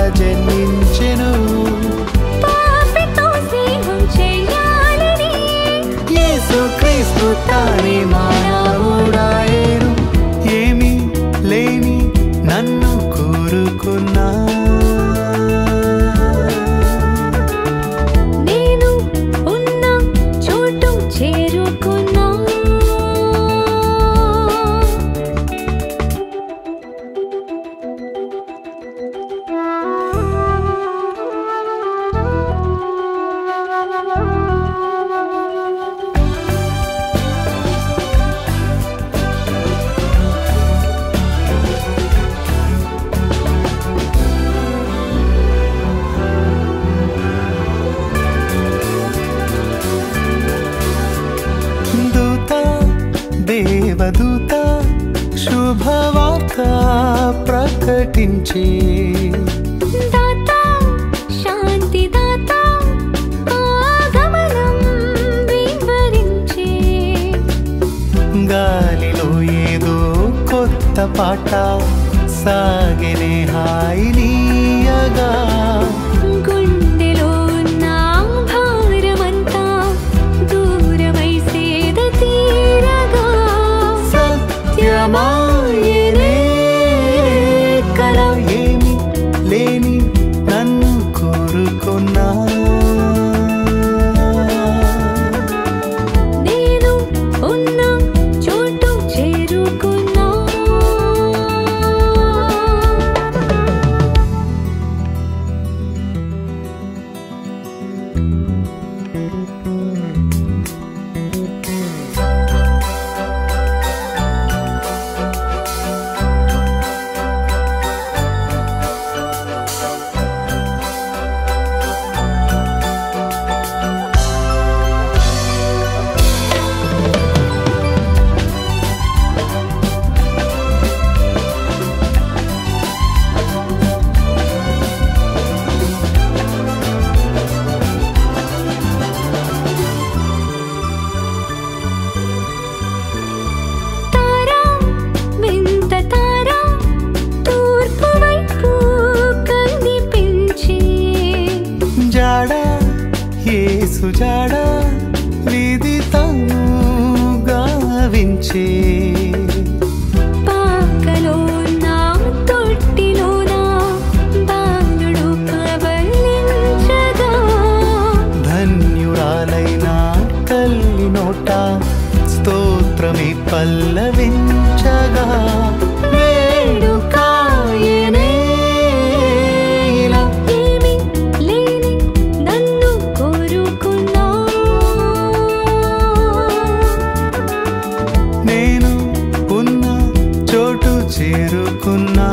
జన్మించెను పాపితో స్నేహం చేయాలని యేసు క్రీస్తు తానే మానవుడాయేను ఏమీ లేని నన్ను కోరుకున్నా నేను ఉన్న చోటు చేరుకున్నా దూత దేవదూత శుభవార్త ప్రకటించే దాత శాంతి దాత ఆగమనం వివరించే గాలిలో ఏదో కొత్త పాట సాగెనే హాయినీయగా గుండెలో నా భారమంతా దూరమై సేద తీరగా సత్యమాయనే కల ఏమి లేని నన్ను కోరుకున్నా నేను ఉన్న చోటు చేరుకున్నా తారా వింత తారా తూర్పు వైపు కనిపించే జాడా యేసు జాడా విధి తను గావించే పాకలో నా తొట్టిలో నా బాలుడు కబలించగా ధన్యురాలైన తల్లి నోట స్తోత్రమే పల్లవించగా వేడుకాయనే ఇలా ఏమీ లేని నన్ను కోరుకున్నా నేను ఉన్న చోటు చేరుకున్నా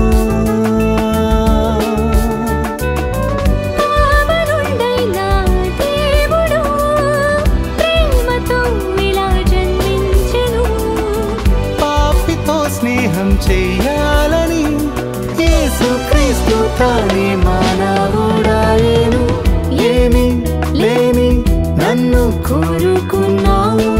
పావనుడైన దేవుడు ప్రేమతో ఇలా జన్మించెను పాపితో స్నేహం చెయ్యాలని యేసు క్రీస్తు తానే మానవుడాయేను ఏమి లేని నన్ను కోరుకున్నావు